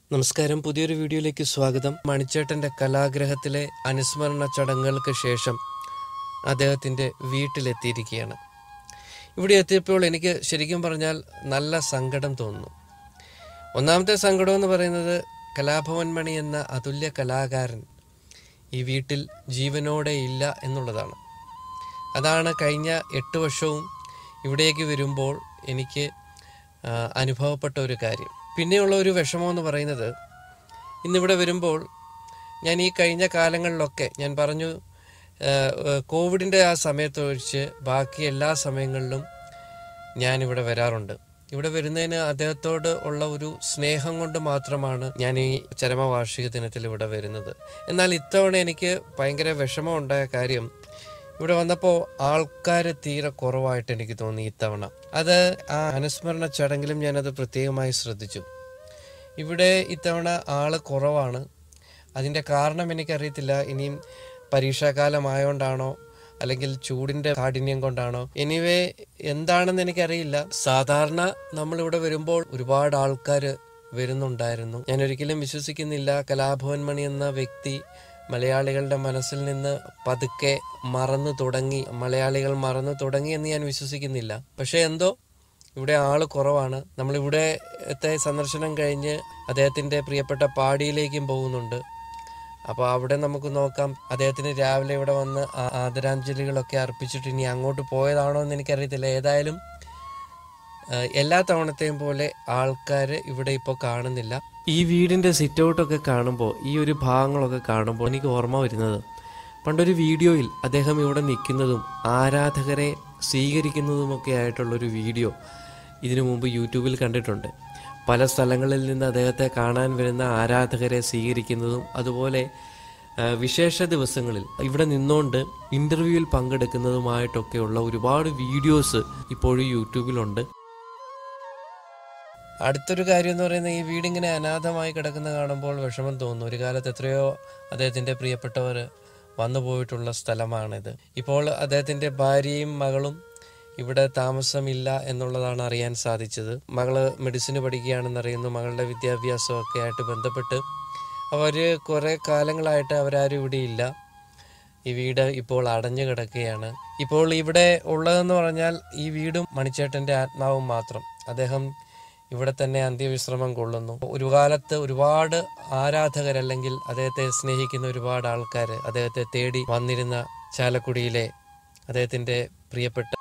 നമസ്കാരം പുതിയൊരു വീഡിയോയിലേക്ക് സ്വാഗതം മണിച്ചേട്ടന്റെ കലാഗ്രഹത്തിലെ അനുസ്മരണ ചടങ്ങുകൾക്ക് ശേഷം അദ്ദേഹത്തിന്റെ വീട്ടിലെത്തിയിരിക്കുകയാണ് ഇവിടെ എത്തിയപ്പോൾ എനിക്ക് ശരിക്കും പറഞ്ഞാൽ നല്ല സങ്കടം തോന്നുന്നു ഒന്നാമത്തെ സങ്കടം എന്ന് പറയുന്നത് കലാഭവൻ മണി എന്ന അതുല്യ കലാകാരൻ ഈ വീട്ടിൽ ജീവനോടെ ഇല്ല എന്നുള്ളതാണ് അതാണ് കഴിഞ്ഞ എട്ട് വർഷവും ഇവിടേക്ക് വരുമ്പോൾ എനിക്ക് ആ, അനുഭവപ്പെട്ട ഒരു കാര്യം പിന്നെയുള്ള ഒരു വിഷമം എന്ന് പറയുന്നത് ഇന്നിവിടെ വരുമ്പോൾ ഞാൻ ഈ കഴിഞ്ഞ കാലങ്ങളിലൊക്കെ ഞാൻ പറഞ്ഞു ആ, ആ, കോവിഡിൻ്റെ ആ സമയത്തൊഴിച്ച് ബാക്കി എല്ലാ സമയങ്ങളിലും ഞാനിവിടെ വരാറുണ്ട് ഇവിടെ വരുന്നതിന് അദ്ദേഹത്തോട് ഉള്ള ഒരു സ്നേഹം കൊണ്ട് മാത്രമാണ് ഞാൻ ഈ ചരമവാർഷിക ദിനത്തിൽ ഇവിടെ വരുന്നത് എന്നാൽ ഇത്തവണ എനിക്ക് ഭയങ്കര വിഷമം ഉണ്ടായ കാര്യം ഇവിടെ വന്നപ്പോൾ ആൾക്കാർ തീരെ കുറവായിട്ട് എനിക്ക് തോന്നി ഇത്തവണ അത് ആ അനുസ്മരണ ചടങ്ങിലും ഞാനത് പ്രത്യേകമായി ശ്രദ്ധിച്ചു ഇവിടെ ഇത്തവണ ആള് കുറവാണ് അതിൻ്റെ കാരണം എനിക്കറിയത്തില്ല ഇനിയും പരീക്ഷാകാലമായോണ്ടാണോ അല്ലെങ്കിൽ ചൂടിൻ്റെ കാഠിന്യം കൊണ്ടാണോ എനിവേ എന്താണെന്ന് എനിക്കറിയില്ല സാധാരണ നമ്മളിവിടെ വരുമ്പോൾ ഒരുപാട് ആൾക്കാർ വരുന്നുണ്ടായിരുന്നു ഞാൻ ഒരിക്കലും വിശ്വസിക്കുന്നില്ല കലാഭവൻ മണി എന്ന വ്യക്തി മലയാളികളുടെ മനസ്സിൽ നിന്ന് പതുക്കെ മറന്നു തുടങ്ങി മലയാളികൾ മറന്നു തുടങ്ങി എന്ന് ഞാൻ വിശ്വസിക്കുന്നില്ല പക്ഷെ എന്തോ ഇവിടെ ആള് കുറവാണ് നമ്മളിവിടത്തെ സന്ദർശനം കഴിഞ്ഞ് അദ്ദേഹത്തിന്റെ പ്രിയപ്പെട്ട പാടിയിലേക്കും പോകുന്നുണ്ട് അപ്പോൾ അവിടെ നമുക്ക് നോക്കാം അദ്ദേഹത്തിന് രാവിലെ ഇവിടെ വന്ന് ആ- ആദരാഞ്ജലികളൊക്കെ അർപ്പിച്ചിട്ട് ഇനി അങ്ങോട്ട് പോയതാണോ എന്ന് എനിക്കറിയത്തില്ല ഏതായാലും ആ, എല്ലാ തവണത്തെയും പോലെ ആൾക്കാർ ഇവിടെ ഇപ്പോൾ കാണുന്നില്ല ഈ വീടിന്റെ സിറ്റ് ഔട്ടൊക്കെ കാണുമ്പോൾ ഈ ഒരു ഭാഗങ്ങളൊക്കെ കാണുമ്പോൾ എനിക്ക് ഓർമ്മ വരുന്നത് പണ്ടൊരു വീഡിയോയിൽ അദ്ദേഹം ഇവിടെ നിൽക്കുന്നതും ആരാധകരെ സ്വീകരിക്കുന്നതുമൊക്കെ ആയിട്ടുള്ളൊരു വീഡിയോ ഇതിനു മുമ്പ് യൂട്യൂബിൽ കണ്ടിട്ടുണ്ട് പല സ്ഥലങ്ങളിൽ നിന്ന് അദ്ദേഹത്തെ കാണാൻ വരുന്ന ആരാധകരെ സ്വീകരിക്കുന്നതും അതുപോലെ ആ, വിശേഷ ദിവസങ്ങളിൽ ഇവിടെ നിന്നുകൊണ്ട് ഇന്റർവ്യൂവിൽ പങ്കെടുക്കുന്നതുമായിട്ടൊക്കെയുള്ള ഒരുപാട് വീഡിയോസ് ഇപ്പോഴും യൂട്യൂബിലുണ്ട് അടുത്തൊരു കാര്യം എന്ന് പറയുന്നത് ഈ വീടിങ്ങനെ അനാഥമായി കിടക്കുന്ന കാണുമ്പോൾ വിഷമം തോന്നുന്നു ഒരു കാലത്ത് എത്രയോ അദ്ദേഹത്തിന്റെ പ്രിയപ്പെട്ടവർ വന്നു പോയിട്ടുള്ള സ്ഥലമാണിത് ഇപ്പോൾ അദ്ദേഹത്തിന്റെ ഭാര്യയും മകളും ഇവിടെ താമസമില്ല എന്നുള്ളതാണ് അറിയാൻ സാധിച്ചത് മകള് മെഡിസിന് പഠിക്കുകയാണെന്ന് അറിയുന്നു മകളുടെ വിദ്യാഭ്യാസമൊക്കെ ആയിട്ട് ബന്ധപ്പെട്ട് അവര് കുറെ കാലങ്ങളായിട്ട് അവരാരും ഇവിടെ ഇല്ല ഈ വീട് ഇപ്പോൾ അടഞ്ഞു കിടക്കുകയാണ് ഇപ്പോൾ ഇവിടെ ഉള്ളതെന്ന് പറഞ്ഞാൽ ഈ വീടും മണിച്ചേട്ടന്റെ ആത്മാവും മാത്രം അദ്ദേഹം ഇവിടെ തന്നെ അന്ത്യവിശ്രമം കൊള്ളുന്നു ഒരു കാലത്ത് ഒരുപാട് ആരാധകരല്ലെങ്കിൽ അദ്ദേഹത്തെ സ്നേഹിക്കുന്ന ഒരുപാട് ആൾക്കാർ അദ്ദേഹത്തെ തേടി വന്നിരുന്ന ചാലക്കുടിയിലെ അദ്ദേഹത്തിന്റെ പ്രിയപ്പെട്ട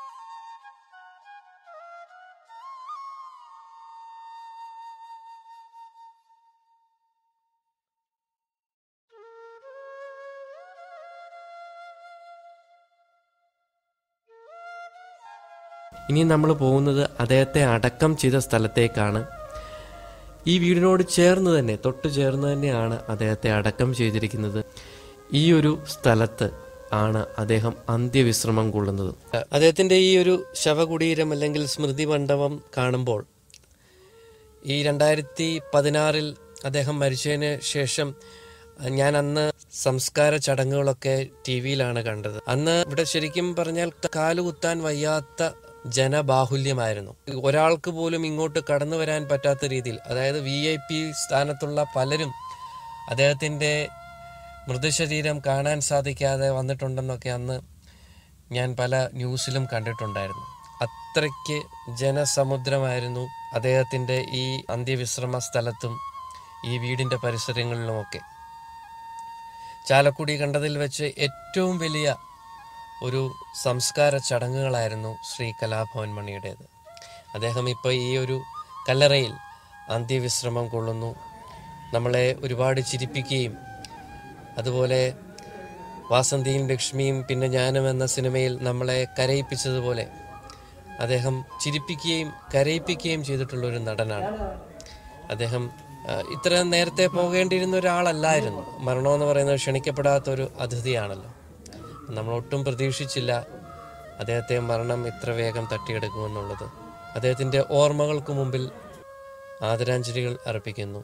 ഇനി നമ്മൾ പോകുന്നത് അദ്ദേഹത്തെ അടക്കം ചെയ്ത സ്ഥലത്തേക്കാണ് ഈ വീടിനോട് ചേർന്ന് തന്നെ തൊട്ട് ചേർന്ന് തന്നെയാണ് അദ്ദേഹത്തെ അടക്കം ചെയ്തിരിക്കുന്നത് ഈ ഒരു സ്ഥലത്ത് ആണ് അദ്ദേഹം അന്ത്യവിശ്രമം കൊള്ളുന്നത് അദ്ദേഹത്തിന്റെ ഈ ഒരു ശവകുടീരം അല്ലെങ്കിൽ സ്മൃതി മണ്ഡപം കാണുമ്പോൾ ഈ രണ്ടായിരത്തി പതിനാറിൽ അദ്ദേഹം മരിച്ചതിന് ശേഷം ഞാൻ അന്ന് സംസ്കാര ചടങ്ങുകളൊക്കെ ടി വിയിലാണ് കണ്ടത് അന്ന് ഇവിടെ ശരിക്കും പറഞ്ഞാൽ കാലുകുത്താൻ വയ്യാത്ത ജനബാഹുല്യമായിരുന്നു ഒരാൾക്ക് പോലും ഇങ്ങോട്ട് കടന്നു വരാൻ പറ്റാത്ത രീതിയിൽ അതായത് വി ഐ പി സ്ഥാനത്തുള്ള പലരും അദ്ദേഹത്തിൻ്റെ മൃതശരീരം കാണാൻ സാധിക്കാതെ വന്നിട്ടുണ്ടെന്നൊക്കെ അന്ന് ഞാൻ പല ന്യൂസിലും കണ്ടിട്ടുണ്ടായിരുന്നു അത്രയ്ക്ക് ജനസമുദ്രമായിരുന്നു അദ്ദേഹത്തിൻ്റെ ഈ അന്ത്യവിശ്രമ സ്ഥലത്തും ഈ വീടിൻ്റെ പരിസരങ്ങളിലുമൊക്കെ ചാലക്കുടി കണ്ടതിൽ വെച്ച് ഏറ്റവും വലിയ ഒരു സംസ്കാര ചടങ്ങുകളായിരുന്നു ശ്രീ കലാഭവൻ മണിയുടേത് അദ്ദേഹം ഇപ്പോൾ ഈ ഒരു കല്ലറയിൽ അന്ത്യവിശ്രമം കൊള്ളുന്നു നമ്മളെ ഒരുപാട് ചിരിപ്പിക്കുകയും അതുപോലെ വാസന്തിയും ലക്ഷ്മിയും പിന്നെ ഞാനും എന്ന സിനിമയിൽ നമ്മളെ കരയിപ്പിച്ചതുപോലെ അദ്ദേഹം ചിരിപ്പിക്കുകയും കരയിപ്പിക്കുകയും ചെയ്തിട്ടുള്ള ഒരു നടനാണ് അദ്ദേഹം ആ, ഇത്ര നേരത്തെ പോകേണ്ടിയിരുന്ന ഒരാളല്ലായിരുന്നു മരണമെന്ന് പറയുന്നത് ക്ഷണിക്കപ്പെടാത്ത ഒരു അതിഥിയാണല്ലോ നമ്മൾ ഒട്ടും പ്രതീക്ഷിച്ചില്ല അദ്ദേഹത്തെ മരണം ഇത്ര വേഗം തട്ടിയെടുക്കുമെന്നുള്ളത് അദ്ദേഹത്തിൻ്റെ ഓർമ്മകൾക്ക് മുമ്പിൽ ആദരാഞ്ജലികൾ അർപ്പിക്കുന്നു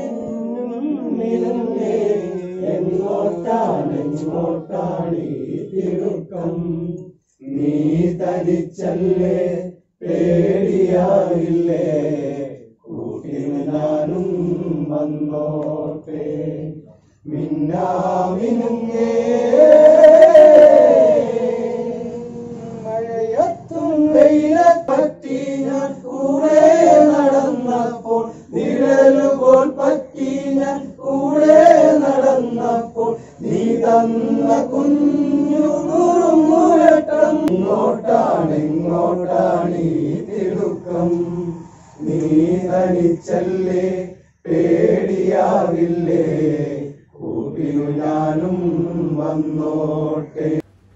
നീ തരിച്ചല്ലേ പേടിയാവില്ലേ കൂട്ടി കൂട്ടിനു ഞാനും വന്നോട്ടെ മിന്നാമിനുങ്ങേ മഴയത്തും വെയിലപ്പറ്റി ഞാൻ കൂടെ നടന്നപ്പോൾ നിഴലുപോൽ പറ്റി ഞാൻ കൂടെ നടന്നപ്പോൾ നീ തന്ന കുഞ്ഞു കുറുമുരട്ടം ഇങ്ങോട്ടാണ് ഇങ്ങോട്ടാണ് ഈ തിടുക്കം നീ തനിച്ചല്ലേ പേടിയാവില്ലേ കൂട്ടിനു ഞാനും വന്നോട്ടെ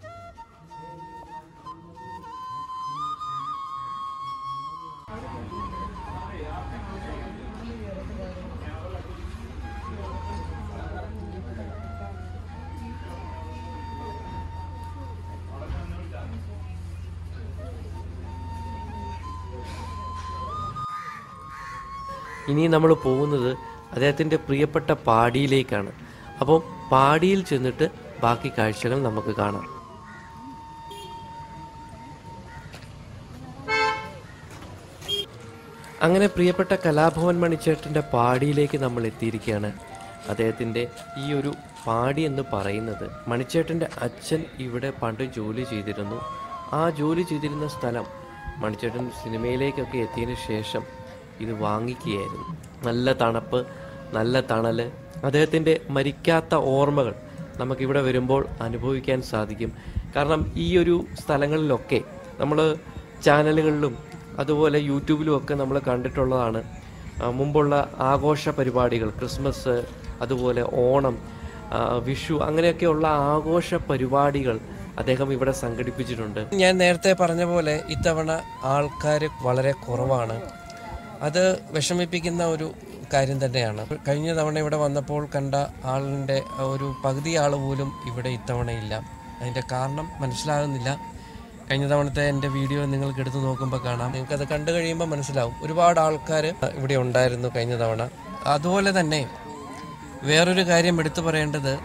ഇനി നമ്മൾ പോകുന്നത് അദ്ദേഹത്തിൻ്റെ പ്രിയപ്പെട്ട പാടിയിലേക്കാണ് അപ്പോൾ പാടിയിൽ ചെന്നിട്ട് ബാക്കി കാഴ്ചകൾ നമുക്ക് കാണാം അങ്ങനെ പ്രിയപ്പെട്ട കലാഭവൻ മണിച്ചേട്ടൻ്റെ പാടിയിലേക്ക് നമ്മൾ എത്തിയിരിക്കുകയാണ് അദ്ദേഹത്തിൻ്റെ ഈ ഒരു പാടി എന്ന് പറയുന്നത് മണിച്ചേട്ടൻ്റെ അച്ഛൻ ഇവിടെ പണ്ട് ജോലി ചെയ്തിരുന്നു ആ ജോലി ചെയ്തിരുന്ന സ്ഥലം മണിച്ചേട്ടൻ സിനിമയിലേക്കൊക്കെ എത്തിയതിന് ശേഷം ഇത് വാങ്ങിക്കുകയായിരുന്നു നല്ല തണുപ്പ് നല്ല തണല് അദ്ദേഹത്തിൻ്റെ മരിക്കാത്ത ഓർമ്മകൾ നമുക്കിവിടെ വരുമ്പോൾ അനുഭവിക്കാൻ സാധിക്കും കാരണം ഈ ഒരു സ്ഥലങ്ങളിലൊക്കെ നമ്മൾ ചാനലുകളിലും അതുപോലെ യൂട്യൂബിലും ഒക്കെ നമ്മൾ കണ്ടിട്ടുള്ളതാണ് ആ, മുമ്പുള്ള ആഘോഷ പരിപാടികൾ ക്രിസ്മസ് അതുപോലെ ഓണം ആ, വിഷു അങ്ങനെയൊക്കെയുള്ള ആഘോഷ പരിപാടികൾ അദ്ദേഹം ഇവിടെ സംഘടിപ്പിച്ചിട്ടുണ്ട് ഞാൻ നേരത്തെ പറഞ്ഞ പോലെ ഇത്തവണ ആൾക്കാർ വളരെ കുറവാണ് അത് വിഷമിപ്പിക്കുന്ന ഒരു കാര്യം തന്നെയാണ് കഴിഞ്ഞ തവണ ഇവിടെ വന്നപ്പോൾ കണ്ട ആളിൻ്റെ ഒരു പകുതി ആൾ പോലും ഇവിടെ ഇത്തവണ ഇല്ല അതിൻ്റെ കാരണം മനസ്സിലാകുന്നില്ല കഴിഞ്ഞ തവണത്തെ എൻ്റെ വീഡിയോ നിങ്ങൾക്ക് എടുത്തു നോക്കുമ്പോൾ കാണാം നിങ്ങൾക്ക് അത് കണ്ടു കഴിയുമ്പോൾ മനസ്സിലാവും ഒരുപാട് ആൾക്കാർ ഇവിടെ ഉണ്ടായിരുന്നു കഴിഞ്ഞ തവണ അതുപോലെ തന്നെ വേറൊരു കാര്യം എടുത്തു പറയേണ്ടത്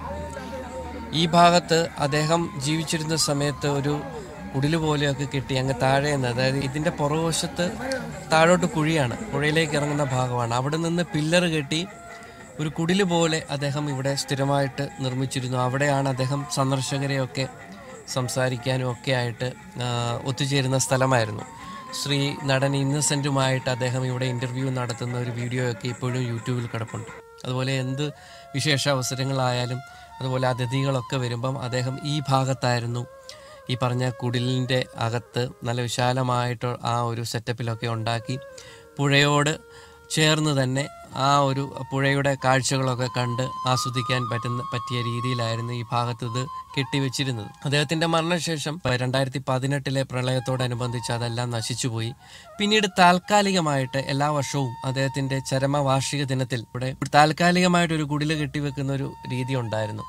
ഈ ഭാഗത്ത് അദ്ദേഹം ജീവിച്ചിരുന്ന സമയത്ത് ഒരു കുടില് പോലെയൊക്കെ കെട്ടി അങ്ങ് താഴെ നിന്ന് അതായത് ഇതിന്റെ പുറകുവശത്ത് താഴോട്ട് കുഴിയാണ് പുഴയിലേക്ക് ഇറങ്ങുന്ന ഭാഗമാണ് അവിടെ നിന്ന് പില്ലർ കെട്ടി ഒരു കുടില് പോലെ അദ്ദേഹം ഇവിടെ സ്ഥിരമായിട്ട് നിർമ്മിച്ചിരുന്നു അവിടെയാണ് അദ്ദേഹം സന്ദർശകരെയൊക്കെ സംസാരിക്കാനും ഒക്കെ ആയിട്ട് ആ, ഒത്തുചേരുന്ന സ്ഥലമായിരുന്നു ശ്രീ നടൻ ഇന്നസെൻറ്റുമായിട്ട് അദ്ദേഹം ഇവിടെ ഇൻ്റർവ്യൂ നടത്തുന്ന ഒരു വീഡിയോ ഒക്കെ ഇപ്പോഴും യൂട്യൂബിൽ കിടപ്പുണ്ട് അതുപോലെ എന്ത് വിശേഷ അവസരങ്ങളായാലും അതുപോലെ അതിഥികളൊക്കെ വരുമ്പം അദ്ദേഹം ഈ ഭാഗത്തായിരുന്നു ഈ പറഞ്ഞ കുടിലിൻ്റെ അകത്ത് നല്ല വിശാലമായിട്ട് ആ ഒരു സെറ്റപ്പിലൊക്കെ ഉണ്ടാക്കി പുഴയോട് ചേർന്ന് തന്നെ ആ ഒരു പുഴയുടെ കാഴ്ചകളൊക്കെ കണ്ട് ആസ്വദിക്കാൻ പറ്റുന്ന പറ്റിയ രീതിയിലായിരുന്നു ഈ ഭാഗത്ത് ഇത് കെട്ടിവെച്ചിരുന്നത് അദ്ദേഹത്തിന്റെ മരണശേഷം രണ്ടായിരത്തി പതിനെട്ടിലെ പ്രളയത്തോടനുബന്ധിച്ച് അതെല്ലാം നശിച്ചുപോയി പിന്നീട് താൽക്കാലികമായിട്ട് എല്ലാ വർഷവും അദ്ദേഹത്തിന്റെ ചരമവാർഷിക ദിനത്തിൽ ഇവിടെ താൽക്കാലികമായിട്ട് ഒരു കുടില് കെട്ടിവെക്കുന്ന ഒരു രീതി ഉണ്ടായിരുന്നു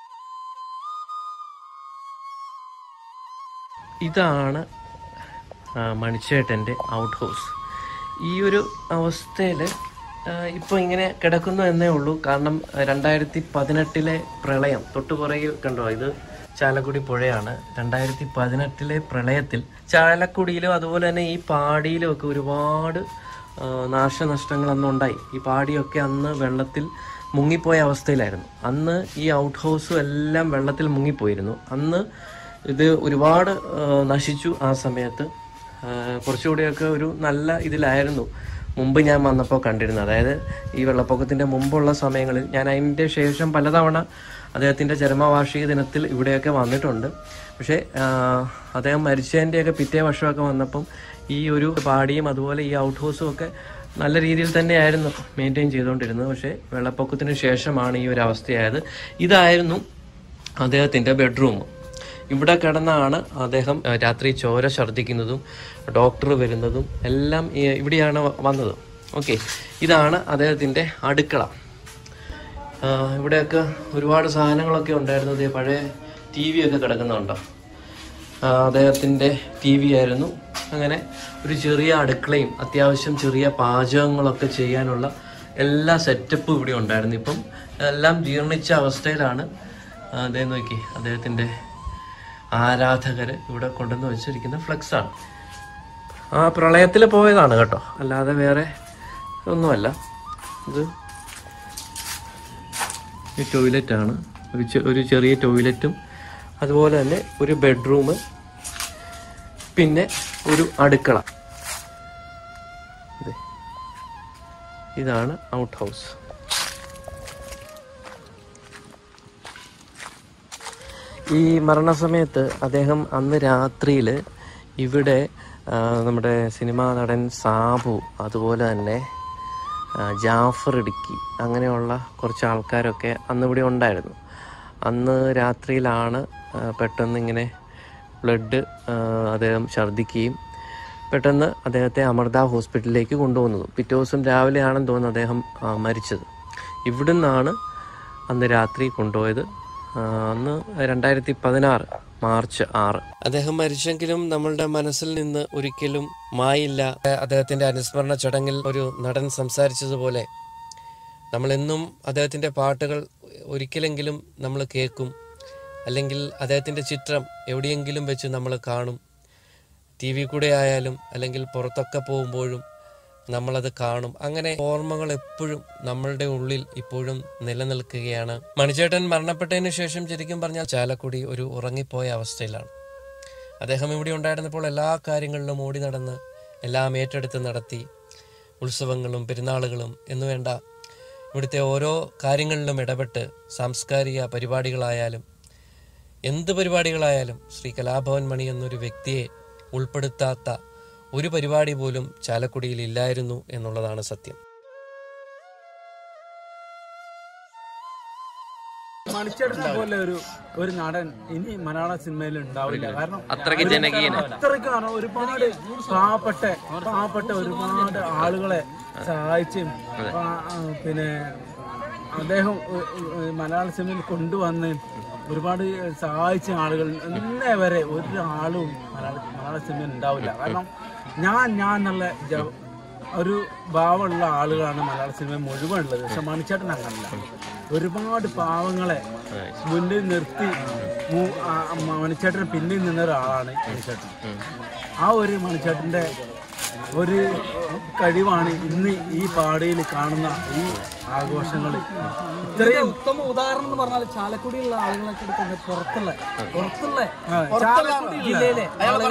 ഇതാണ് ആ, മണിച്ചേട്ടൻ്റെ ഔട്ട് ഹൗസ് ഈ ഒരു അവസ്ഥയിൽ ഇപ്പോൾ ഇങ്ങനെ കിടക്കുന്നു എന്നേ ഉള്ളൂ കാരണം രണ്ടായിരത്തി പതിനെട്ടിലെ പ്രളയം തൊട്ടുപുറകിൽ കണ്ടോ ഇത് ചാലക്കുടി പുഴയാണ് രണ്ടായിരത്തി പതിനെട്ടിലെ പ്രളയത്തിൽ ചാലക്കുടിയിലും അതുപോലെ തന്നെ ഈ പാടിയിലും ഒക്കെ ഒരുപാട് ആ, നാശനഷ്ടങ്ങൾ അന്ന് ഉണ്ടായി ഈ പാടിയൊക്കെ അന്ന് വെള്ളത്തിൽ മുങ്ങിപ്പോയ അവസ്ഥയിലായിരുന്നു അന്ന് ഈ ഔട്ട് ഹൗസും എല്ലാം വെള്ളത്തിൽ മുങ്ങിപ്പോയിരുന്നു അന്ന് ഇത് ഒരുപാട് ആ, നശിച്ചു ആ സമയത്ത് ആ, കുറച്ചുകൂടിയൊക്കെ ഒരു നല്ല ഇതിലായിരുന്നു മുമ്പ് ഞാൻ വന്നപ്പോൾ കണ്ടിരുന്നത് അതായത് ഈ വെള്ളപ്പൊക്കത്തിൻ്റെ മുമ്പുള്ള സമയങ്ങളിൽ ഞാൻ അതിൻ്റെ ശേഷം പലതവണ അദ്ദേഹത്തിൻ്റെ ചരമവാർഷിക ദിനത്തിൽ ഇവിടെയൊക്കെ വന്നിട്ടുണ്ട് പക്ഷേ ആ, അദ്ദേഹം മരിച്ചതിൻ്റെയൊക്കെ പിറ്റേ വർഷമൊക്കെ വന്നപ്പം ഈ ഒരു പാടിയും അതുപോലെ ഈ ഔട്ട് ഹൗസും ഒക്കെ നല്ല രീതിയിൽ തന്നെയായിരുന്നു മെയിൻറ്റെയിൻ ചെയ്തുകൊണ്ടിരുന്നത് പക്ഷേ വെള്ളപ്പൊക്കത്തിന് ശേഷമാണ് ഈ ഒരു അവസ്ഥയായത് ഇതായിരുന്നു അദ്ദേഹത്തിൻ്റെ ബെഡ്റൂം ഇവിടെ കിടന്നാണ് അദ്ദേഹം ആ, രാത്രി ചോര ഛർദ്ദിക്കുന്നതും ഡോക്ടർ വരുന്നതും എല്ലാം ഈ- ഇവിടെയാണ് വ- വന്നത് ഓക്കെ ഇതാണ് അദ്ദേഹത്തിൻ്റെ അടുക്കള ആ, ഇവിടെയൊക്കെ ഒരുപാട് സാധനങ്ങളൊക്കെ ഉണ്ടായിരുന്നു ദേ പഴയ ടി വി ഒക്കെ കിടക്കുന്നുണ്ടോ ആ, അദ്ദേഹത്തിൻ്റെ ടി വി ആയിരുന്നു അങ്ങനെ ഒരു ചെറിയ അടുക്കളയും അത്യാവശ്യം ചെറിയ പാചകങ്ങളൊക്കെ ചെയ്യാനുള്ള എല്ലാ സെറ്റപ്പും ഇവിടെ ഉണ്ടായിരുന്നു ഇപ്പം എല്ലാം ജീർണിച്ച അവസ്ഥയിലാണ് ആ, ദേ നോക്കി അദ്ദേഹത്തിൻ്റെ ആരാധകർ ഇവിടെ കൊണ്ടുവന്ന് വെച്ചിരിക്കുന്ന ഫ്ലെക്സാണ് ആ പ്രളയത്തിൽ പോയതാണ് കേട്ടോ അല്ലാതെ വേറെ ഒന്നുമല്ല ഇത് ഈ ടോയ്ലറ്റാണ് ഒരു ചെ- ഒരു ചെറിയ ടോയ്ലറ്റും അതുപോലെ തന്നെ ഒരു ബെഡ്റൂം പിന്നെ ഒരു അടുക്കള ദേ. ഇതാണ് ഔട്ട് ഹൗസ് ഈ മരണസമയത്ത് അദ്ദേഹം അന്ന് രാത്രിയിൽ ഇവിടെ ആ, നമ്മുടെ സിനിമാ നടൻ സാബു അതുപോലെ തന്നെ ആ, ജാഫർ ഇടുക്കി അങ്ങനെയുള്ള കുറച്ച് ആൾക്കാരൊക്കെ അന്ന് ഇവിടെ ഉണ്ടായിരുന്നു അന്ന് രാത്രിയിലാണ് ആ, പെട്ടെന്ന് ഇങ്ങനെ ബ്ലഡ് അദ്ദേഹം ഛർദ്ദിക്കുകയും പെട്ടെന്ന് അദ്ദേഹത്തെ അമൃത ഹോസ്പിറ്റലിലേക്ക് കൊണ്ടുപോകുന്നത് പിറ്റേ ദിവസം രാവിലെയാണെന്ന് തോന്നുന്നു അദ്ദേഹം ആ, മരിച്ചത് ഇവിടുന്നാണ് അന്ന് രാത്രി കൊണ്ടുപോയത് ആ, അന്ന് രണ്ടായിരത്തി പതിനാറ് മാർച്ച് ആറ് അദ്ദേഹം മരിച്ചെങ്കിലും നമ്മളുടെ മനസ്സിൽ നിന്ന് ഒരിക്കലും മായില്ല അദ്ദേഹത്തിന്റെ അനുസ്മരണ ചടങ്ങിൽ ഒരു നടൻ സംസാരിച്ചതുപോലെ നമ്മളെന്നും അദ്ദേഹത്തിന്റെ പാട്ടുകൾ ഒരിക്കലെങ്കിലും നമ്മൾ കേൾക്കും അല്ലെങ്കിൽ അദ്ദേഹത്തിന്റെ ചിത്രം എവിടെയെങ്കിലും വെച്ച് നമ്മൾ കാണും ടി വി കൂടെ ആയാലും അല്ലെങ്കിൽ പുറത്തൊക്കെ പോകുമ്പോഴും നമ്മളത് കാണും അങ്ങനെ ഓർമ്മകൾ എപ്പോഴും നമ്മളുടെ ഉള്ളിൽ ഇപ്പോഴും നിലനിൽക്കുകയാണ് മണിച്ചേട്ടൻ മരണപ്പെട്ടതിന് ശേഷം ശരിക്കും പറഞ്ഞാൽ ചാലക്കുടി ഒരു ഉറങ്ങിപ്പോയ അവസ്ഥയിലാണ് അദ്ദേഹം ഇവിടെ ഉണ്ടായിരുന്നപ്പോൾ എല്ലാ കാര്യങ്ങളിലും ഓടി നടന്ന് എല്ലാം ഏറ്റെടുത്ത് നടത്തി ഉത്സവങ്ങളും പെരുന്നാളുകളും എന്നുവേണ്ട ഇവിടുത്തെ ഓരോ കാര്യങ്ങളിലും ഇടപെട്ട് സാംസ്കാരിക പരിപാടികളായാലും എന്ത് പരിപാടികളായാലും ശ്രീ കലാഭവൻ മണി എന്നൊരു വ്യക്തിയെ ഉൾപ്പെടുത്താത്ത ഒരു പരിപാടി പോലും ചാലക്കുടിയിൽ ഇല്ലായിരുന്നു എന്നുള്ളതാണ് സത്യം മണിച്ചേട്ടനെ പോലെ ഒരു ഒരു നടൻ ഇനി മലയാള സിനിമയിൽ ഉണ്ടാവില്ല കാരണം അത്രയ്ക്ക് ജനകീയനാണ് അത്രയ്ക്ക് കാരണം ഒരുപാട് പാവപ്പെട്ട പാവപ്പെട്ട ഒരുപാട് ആളുകളെ സഹായിച്ചും ആ, ആ, പിന്നെ അദ്ദേഹം ഒ- ഒ- മലയാള സിനിമയിൽ കൊണ്ടുവന്ന് ഒരുപാട് സഹായിച്ച ആളുകൾ ഇന്നേ വരെ ഒരാളും മലയാള മലയാള സിനിമയിൽ ഉണ്ടാവില്ല കാരണം ഞാൻ ഞാൻ എന്നുള്ള ജ- ഒരു ഭാവമുള്ള ആളുകളാണ് മലയാള സിനിമ മുഴുവൻ ഉള്ളത് പക്ഷെ മണിച്ചേട്ടൻ അങ്ങനല്ല ഒരുപാട് പാവങ്ങളെ മുന്നിൽ നിർത്തി മു- ആ, മ- മണിച്ചേട്ടന് പിന്നിൽ നിന്ന ഒരാളാണ് മണിച്ചേട്ടൻ ആ ഒരു മണിച്ചേട്ടന്റെ ഒരു കഴിവാണ് ഇന്ന് ഈ പാടിയിൽ കാണുന്ന ഈ ആഘോഷങ്ങൾ ഇത്രയും ഉത്തമ ഉദാഹരണം എന്ന് പറഞ്ഞാൽ ചാലക്കുടിയുള്ള ആളുകളൊക്കെ എടുക്കുന്നത് പുറത്തുള്ള പുറത്തുള്ള ആ, ചാലക്കുടി ജില്ലയിലെ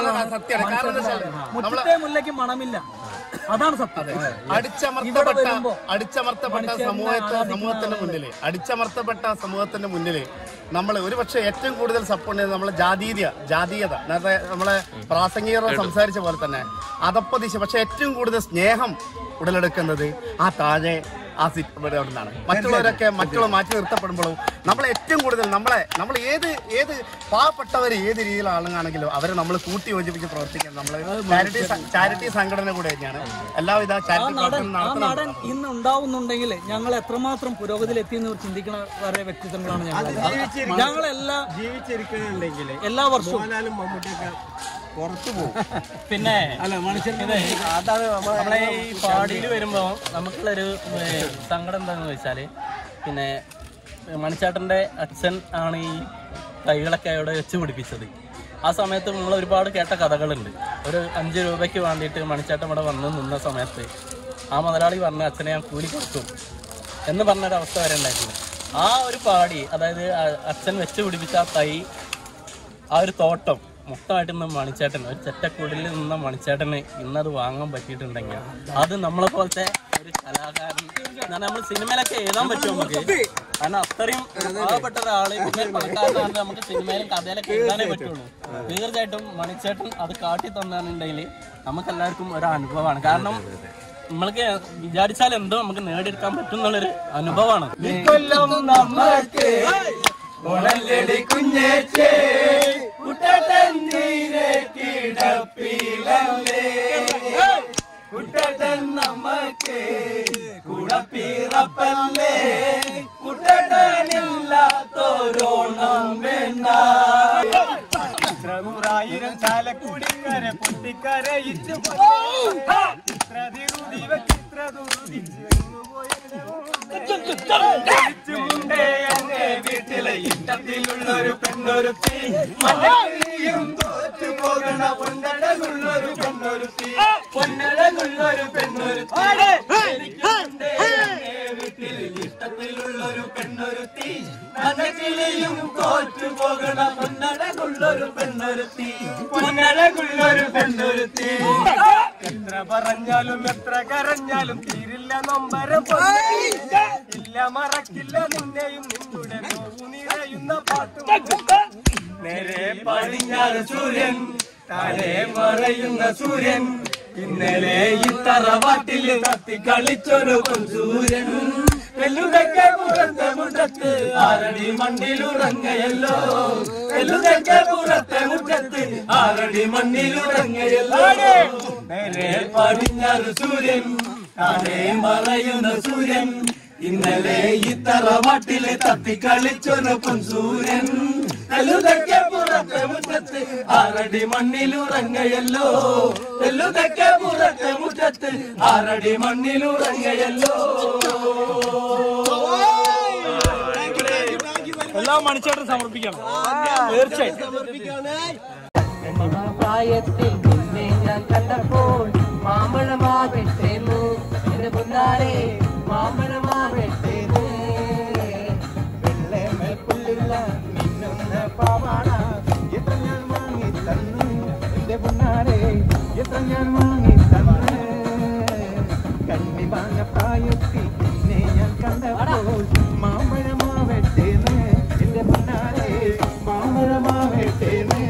സത്യമാണ് മുറ്റത്തെ മുല്ലയ്ക്ക് മണമില്ല അതാണ് സത്യം ഇവിടെ അടിച്ചമർത്തപ്പെട്ട വരുമ്പോ അടിച്ചമർത്തപ്പെട്ട സമൂഹത്തെ സമൂഹത്തിന്റെ മുന്നില് അടിച്ചമർത്തപ്പെട്ട സമൂഹത്തിന്റെ മുന്നില് നമ്മൾ ഒരുപക്ഷെ ഏറ്റവും കൂടുതൽ സപ്പോർട്ട് ചെയ്യുന്നത് നമ്മളെ ജാതീയ ജാതീയത നേരത്തെ നമ്മളെ പ്രാസംഗികർ സംസാരിച്ച പോലെ തന്നെ അതപ്പതിശ പക്ഷെ ഏറ്റവും കൂടുതൽ സ്നേഹം ഉടലെടുക്കുന്നത് ആ താഴെ ആ സിറ്റ് ഇവിടെ നിന്നാണ് മറ്റുള്ളവരൊക്കെ മറ്റുള്ള മാറ്റി നിർത്തപ്പെടുമ്പോഴും നമ്മൾ ഏറ്റവും കൂടുതൽ നമ്മളെ നമ്മൾ ഏത് ഏത് പാവപ്പെട്ടവർ ഏത് രീതിയിലുള്ള ആളുകളാണെങ്കിലും അവരെ നമ്മൾ കൂട്ടി യോജിപ്പിച്ച് പ്രവർത്തിക്കാൻ നമ്മൾ ചാരിറ്റി ചാരിറ്റി സംഘടന കൂടെ തന്നെയാണ് എല്ലാവിധ ആ ചാരിറ്റി നടൻ പ്രവർത്തനം ആ നടൻ നടത്തുന്നുണ്ട് ഇന്ന് ഉണ്ടാവുന്നുണ്ടെങ്കിൽ ഞങ്ങൾ എത്രമാത്രം പുരോഗതിയിൽ എത്തിയെന്ന് ചിന്തിക്കുന്ന വേറെ വ്യക്തിത്വങ്ങളാണ് ഞങ്ങൾ ഞങ്ങളെല്ലാ ജീവിച്ചിരിക്കുന്നുണ്ടെങ്കിൽ എല്ലാ വർഷവും മോഹൻലാലും മമ്മൂട്ടിയൊക്കെ പുറത്തു പോകും പിന്നെ അല്ല മനുഷ്യൻ നമ്മളെ ഈ പാടിയിൽ വരുമ്പോ നമുക്കുള്ളൊരു ഏ, സങ്കടം എന്താന്ന് വെച്ചാല് പിന്നെ മണിച്ചാട്ടന്റെ അച്ഛൻ ആണ് ഈ തൈകളൊക്കെ അവിടെ വെച്ച് പിടിപ്പിച്ചത് ആ സമയത്ത് നമ്മൾ ഒരുപാട് കേട്ട കഥകളുണ്ട് ഒരു അഞ്ച് രൂപയ്ക്ക് വേണ്ടിയിട്ട് മണിച്ചാട്ടൻ ഇവിടെ വന്ന് നിന്ന സമയത്ത് ആ മുതലാളി പറഞ്ഞ അച്ഛനെ ഞാൻ കൂലി കൊടുക്കും എന്ന് പറഞ്ഞൊരവസ്ഥ വരെ ഉണ്ടായിട്ടുണ്ട് ആ ഒരു പാടി അതായത് അ- അച്ഛൻ വെച്ച് പിടിപ്പിച്ച ആ തൈ ആ ഒരു തോട്ടം മൊത്തമായിട്ട് ഇന്ന് മണിച്ചേട്ടൻ ഒരു ചെറ്റക്കുടിൽ നിന്ന മണിച്ചേട്ടന് ഇന്നത് വാങ്ങാൻ പറ്റിയിട്ടുണ്ടെങ്കിൽ അത് നമ്മളെ പോലത്തെ ഒരു കലാകാരൻ എന്നാൽ നമ്മൾ സിനിമയിലൊക്കെ എഴുതാൻ പറ്റും നമുക്ക് കാരണം അത്രയും പാവപ്പെട്ട ഒരാള് പിന്നെ പണക്കാരനാണ് നമുക്ക് സിനിമയിലും കഥയിലൊക്കെ എഴുതാനേ പറ്റുള്ളൂ തീർച്ചയായിട്ടും മണിച്ചേട്ടൻ അത് കാട്ടി തന്നാണെന്നുണ്ടെങ്കിൽ നമുക്ക് എല്ലാവർക്കും ഒരു അനുഭവമാണ് കാരണം നമ്മൾക്ക് വിചാരിച്ചാൽ എന്തോ നമുക്ക് നേടിയെടുക്കാൻ പറ്റും എന്നുള്ളൊരു അനുഭവമാണ് നൂറായിരം ചാലക്കുടിക്കാരെ പൊട്ടിക്കരയിച്ചു വീട്ടിലെ ഇഷ്ടത്തിലുള്ളൊരു പെണ്ണൊരുത്തി മലയും തോറ്റു പോകണ പൊന്നടകുള്ളൊരു പെണ്ണൊരുത്തി പൊന്നടകുള്ളൊരു പെണ്ണൊരുത്തി എനിക്കുണ്ട് എന്നെ വീട്ടിൽ ഇഷ്ടത്തിലുള്ളൊരു പെണ്ണൊരുത്തി മനക്കിളിയും തോറ്റു പോകണ പൊന്നടകുള്ളൊരു പെണ്ണൊരുത്തി പൊന്നടകുള്ളൊരു പെണ്ണൊരുത്തി എത്ര പറഞ്ഞാലും എത്ര കരഞ്ഞാലും തീരില്ല നൊമ്പരം ഇല്ല മറക്കില്ല നിന്നെയും നിന്നുടെ നോവു നിറയുന്ന പാട്ടും നേരെ പടിഞ്ഞാറ് സൂര്യൻ താഴെ മറയുന്ന സൂര്യൻ ഇന്നലെ ഈ തറവാട്ടിൽ കത്തി കളിച്ചൊരു സൂര്യൻ വെല്ലുതൊക്കെ പുറത്തെ മുറ്റത്ത് ആരടി മണ്ണിലുറങ്ങയല്ലോ വെല്ലുതൊക്കെ പുറത്തെ മുറ്റത്ത് ആരടി മണ്ണിലുറങ്ങയല്ലോ നേരെ പടിഞ്ഞാറ് സൂര്യൻ താഴെ മറയുന്ന സൂര്യൻ ഇന്നലെ ഈ തറവാട്ടിലെ തത്തി കളിച്ചൊരു പൊൻസൂര്യൻ എല്ലുതൊക്കെ പുറത്തെ മുറ്റത്ത് ആറടി മണ്ണിലുറങ്ങയല്ലോ എല്ലുതൊക്കെ പുറത്തെ മുറ്റത്ത് ആറടി മണ്ണിലുറങ്ങയല്ലോ എല്ലാം മണിച്ചേട്ടൻ സമർപ്പിക്കണം തീർച്ചയായും പ്രായത്തിൽ നിന്നെ ഞാൻ കണ്ടപ്പോൾ മാമ്പഴമാവെട്ടേന്നു എന്റെ മുന്നാലെ മാമ്പഴമാവെട്ടേന്നു വെള്ളമേൽപ്പുള്ളില്ല മിന്നുന്ന പാവാട എത്ര ഞാൻ വാങ്ങി തന്നു എന്റെ മുന്നാലെ എത്ര ഞാൻ വാങ്ങി തന്നു കണ്ണി വാങ്ങ പ്രായത്തിൽ നിന്നെ ഞാൻ കണ്ടപ്പോൾ മാമ്പഴമാവെട്ടേന്ന് എന്റെ മുന്നാലെ മാമ്പഴമാവെട്ടേന്ന്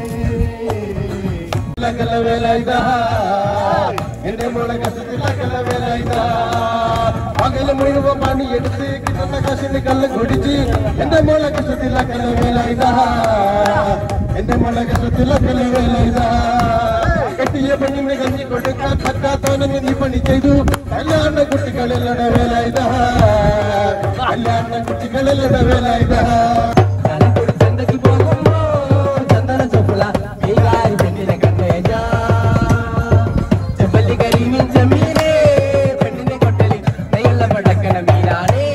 എന്റെ മോളെ കസത്തിലക്കല വേല ഇതാ പകല് മുഴുവൻ പണിയെടുത്ത് കിട്ടുന്ന കാശിന് കല്ല് കുടിച്ച് എന്റെ മോളെ കസത്തിലക്കല വേല ഇതാ എന്റെ മോളെ കസത്തിലക്കല വേല ഇതാ കെട്ടിയ പെണ്ണിന് കഞ്ഞി കൊടുക്കാൻ പറ്റാത്തവനെന്ന് നീ പണി ചെയ്തു കല്യാണ കുട്ടികളിലട വേല ഇതാ കല്യാണ കുട്ടികളിലട വേല ഇതാ ചാലക്കുടി ചന്തയ്ക്ക് പോകുമ്പോ ചന്ദന ചൊപ്പുള്ള മീകാരി പെണ്ണിനെ കണ്ടേ ഞാൻ ചെമ്പല്ലി കരിമീൻ ചെമ്മീനേ പെണ്ണിന്റെ കൊട്ടലി നെയ്യുള്ള പടക്കണ മീനാണേ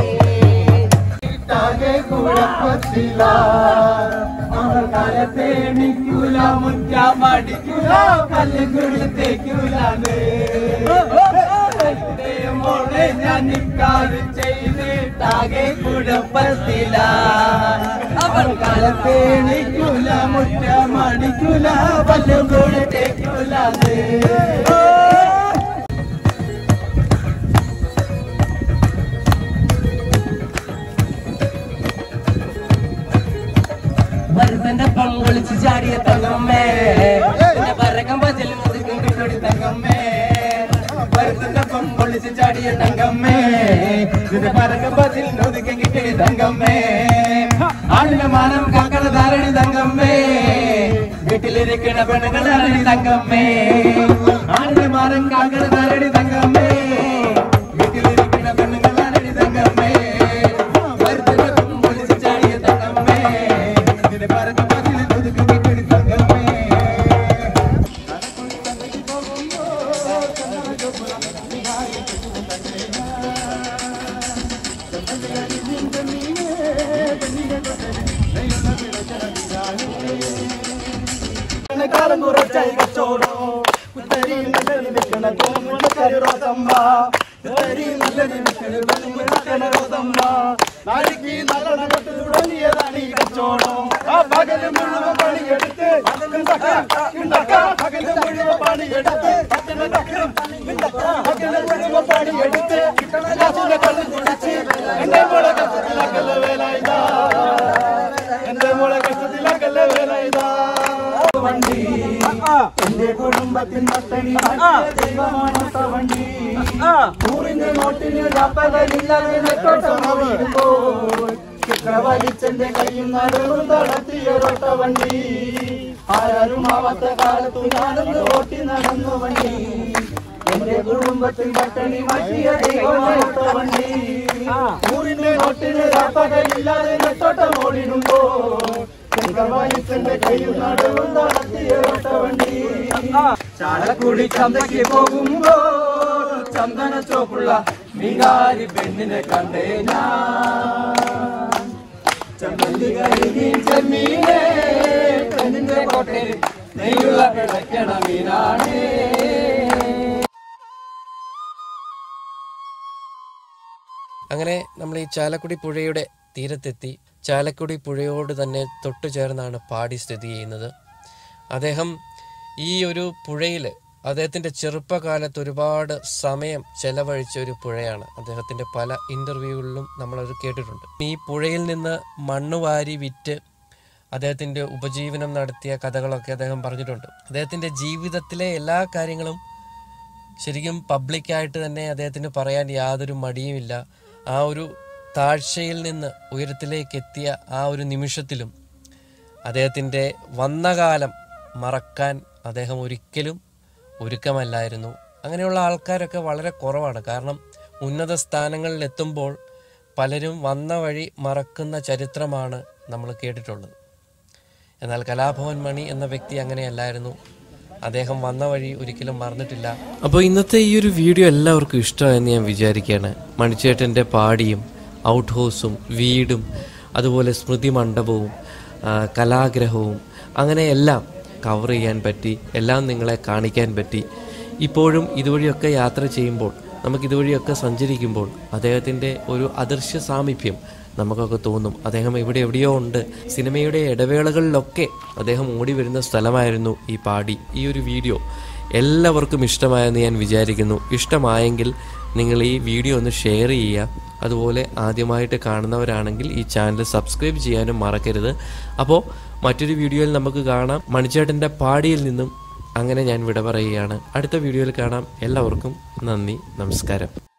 താകെ കുഴപ്പത്തില്ല അവൾ കാലത്തെ എണിക്കൂല മുറ്റ മടിക്കൂല കല്ല് കുളിത്തേക്കൂലേ മോളെ ഞാൻ നിക്കാറ് ചെയ്തിട്ടാകെ കുഴപ്പത്തില്ല അവൾ കാലത്തെ എണിക്കൂല മുറ്റ മടിക്കൂല പല്ല് കുളിത്തേക്കൂലേ മരുതന്റെ പങ്കൊളിച്ച് ചാടിയ തങ്കമ്മേ പിന്നെ പരക്കം പതിൽ മുതുക്കും കിട്ടൊടി തങ്കമ്മേ മരുതന്റെ പങ്കൊളിച്ച് ചാടിയ തങ്കമ്മേ പിന്നെ പരക്കം പതിൽ മുതുക്കും കിട്ടൊടി തങ്കമ്മേ ആണിന്റെ മാനം കാക്കണ ധാരണി തങ്കമ്മേ വീട്ടിലിരിക്കണ പെണ്ണുങ്ങളാണി തങ്കമ്മേ ആണിന്റെ മാനം കാക്കണ ധാരണി തങ്കമ്മേ വീട്ടിലിരിക്കണ പെണ്ണുങ്ങളാണി തങ്കമ്മേ മരുതന്റെ പങ്കൊളിച്ച് ചാടിയ തങ്കമ്മേ നിന്റെ പരക്കം പതിൽ മുതുക്കും കിട്ടൊടി തങ്കമ്മേ കാലം കുറച്ചായി കച്ചോടോ കുത്തരിയിൽ നല്ലത് നിൽക്കണ കോമുളക്കരി റോസമ്മ കുത്തരിയിൽ നല്ലത് നിൽക്കണ റോസമ്മ നാളിക്ക് നല്ലണ കൊട്ട് തുടങ്ങിയതാണ് ഈ കച്ചോടം ആ പകല് മുഴുവൻ പണിയെടുത്ത് ഉണ്ടാക്ക, ഉണ്ടാക്ക, പകല് മുഴുവൻ പണിയെടുത്ത് ഉണ്ടാക്ക, ഉണ്ടാക്ക, പകല് മുഴുവൻ പണിയെടുത്ത് കാശിന്റെ കള്ള് കുടിച്ച് എന്റെ മോളെ കഷ്ടത്തിലാക്കല്ല വേല ഇതാ എന്റെ മോളെ കഷ്ടത്തിലാക്കല്ല വേല ഇതാ വണ്ടി എന്റെ കുടുംബത്തിൽ പത്തണി ദൈവമാണത്ത വണ്ടി നൂറിന്റെ നോട്ടിന് രാപ്പകലില്ലാതെ ചിത്രവലിച്ചെന്റെ കയ്യിൽ നടുവും തളർത്തിയൊരൊട്ട വണ്ടി ആരും ആവാത്ത കാലത്തു ഞാനൊന്ന് ഓട്ടി നടന്നു വണ്ടി എന്റെ കുടുംബത്തിൽ പട്ടണി മാറ്റിയ ദൈവമാണത്ത വണ്ടി നൂറിന്റെ നോട്ടിന് രാപ്പകലില്ലാതെ നെട്ടോട്ടം ഓടിടുമ്പോ ചിത്രവലിച്ചെന്റെ കയ്യിൽ നടുവും തളർത്തിയൊരൊട്ട വണ്ടി ചാലക്കുടി ചന്തയ്ക്ക് പോകുമ്പോ ചന്ദന ചോപ്പുള്ള മീകാരി പെണ്ണിനെ കണ്ടേ ഞാൻ ചെമ്മീനെ പെണ്ണിന്റെ കോട്ടയിൽ നീയുള്ള പിഴയ്ക്കണ മീനാണ് അങ്ങനെ നമ്മൾ ഈ ചാലക്കുടി പുഴയുടെ തീരത്തെത്തി ചാലക്കുടി പുഴയോട് തന്നെ തൊട്ടു ചേർന്നാണ് പാടി സ്ഥിതി ചെയ്യുന്നത് അദ്ദേഹം ഈ ഒരു പുഴയിൽ അദ്ദേഹത്തിൻ്റെ ചെറുപ്പകാലത്ത് ഒരുപാട് സമയം ചെലവഴിച്ച ഒരു പുഴയാണ് അദ്ദേഹത്തിൻ്റെ പല ഇൻ്റർവ്യൂകളിലും നമ്മളത് കേട്ടിട്ടുണ്ട് ഈ പുഴയിൽ നിന്ന് മണ്ണ് വാരി വിറ്റ് അദ്ദേഹത്തിൻ്റെ ഉപജീവനം നടത്തിയ കഥകളൊക്കെ അദ്ദേഹം പറഞ്ഞിട്ടുണ്ട് അദ്ദേഹത്തിൻ്റെ ജീവിതത്തിലെ എല്ലാ കാര്യങ്ങളും ശരിക്കും പബ്ലിക്കായിട്ട് തന്നെ അദ്ദേഹത്തിന് പറയാൻ യാതൊരു മടിയുമില്ല ആ ഒരു താഴ്ചയിൽ നിന്ന് ഉയരത്തിലേക്ക് എത്തിയ ആ ഒരു നിമിഷത്തിലും അദ്ദേഹത്തിൻ്റെ വന്ന കാലം മറക്കാൻ അദ്ദേഹം ഒരിക്കലും ഒരുക്കമല്ലായിരുന്നു അങ്ങനെയുള്ള ആൾക്കാരൊക്കെ വളരെ കുറവാണ് കാരണം ഉന്നത സ്ഥാനങ്ങളിൽ എത്തുമ്പോൾ പലരും വന്ന വഴി മറക്കുന്ന ചരിത്രമാണ് നമ്മൾ കേട്ടിട്ടുള്ളത് എന്നാൽ കലാഭവൻ മണി എന്ന വ്യക്തി അങ്ങനെയല്ലായിരുന്നു അദ്ദേഹം വന്ന വഴി ഒരിക്കലും മറന്നിട്ടില്ല അപ്പോൾ ഇന്നത്തെ ഈ ഒരു വീഡിയോ എല്ലാവർക്കും ഇഷ്ടമായെന്ന് ഞാൻ വിചാരിക്കുകയാണ് മണിച്ചേട്ടൻ്റെ പാടിയും ഔട്ട് ഹൗസും വീടും അതുപോലെ സ്മൃതി മണ്ഡപവും ആ, കലാഗ്രഹവും അങ്ങനെ എല്ലാം കവർ ചെയ്യാൻ പറ്റി എല്ലാം നിങ്ങളെ കാണിക്കാൻ പറ്റി ഇപ്പോഴും ഇതുവഴിയൊക്കെ യാത്ര ചെയ്യുമ്പോൾ നമുക്ക് ഇതുവഴിയൊക്കെ സഞ്ചരിക്കുമ്പോൾ അദ്ദേഹത്തിൻ്റെ ഒരു അദൃശ്യ സാമീപ്യം നമുക്കൊക്കെ തോന്നും അദ്ദേഹം ഇവിടെ എവിടെയോ ഉണ്ട് സിനിമയുടെ ഇടവേളകളിലൊക്കെ അദ്ദേഹം ഓടി വരുന്ന സ്ഥലമായിരുന്നു ഈ പാടി ഈ ഒരു വീഡിയോ എല്ലാവർക്കും ഇഷ്ടമായെന്ന് ഞാൻ വിചാരിക്കുന്നു ഇഷ്ടമായെങ്കിൽ നിങ്ങൾ ഈ വീഡിയോ ഒന്ന് ഷെയർ ചെയ്യുക അതുപോലെ ആദ്യമായിട്ട് കാണുന്നവരാണെങ്കിൽ ഈ ചാനൽ സബ്സ്ക്രൈബ് ചെയ്യാനും മറക്കരുത് അപ്പോൾ മറ്റൊരു വീഡിയോയിൽ നമുക്ക് കാണാം മണിച്ചേട്ടൻ്റെ പാടിയിൽ നിന്നും അങ്ങനെ ഞാൻ വിട പറയുകയാണ് അടുത്ത വീഡിയോയിൽ കാണാം എല്ലാവർക്കും നന്ദി നമസ്കാരം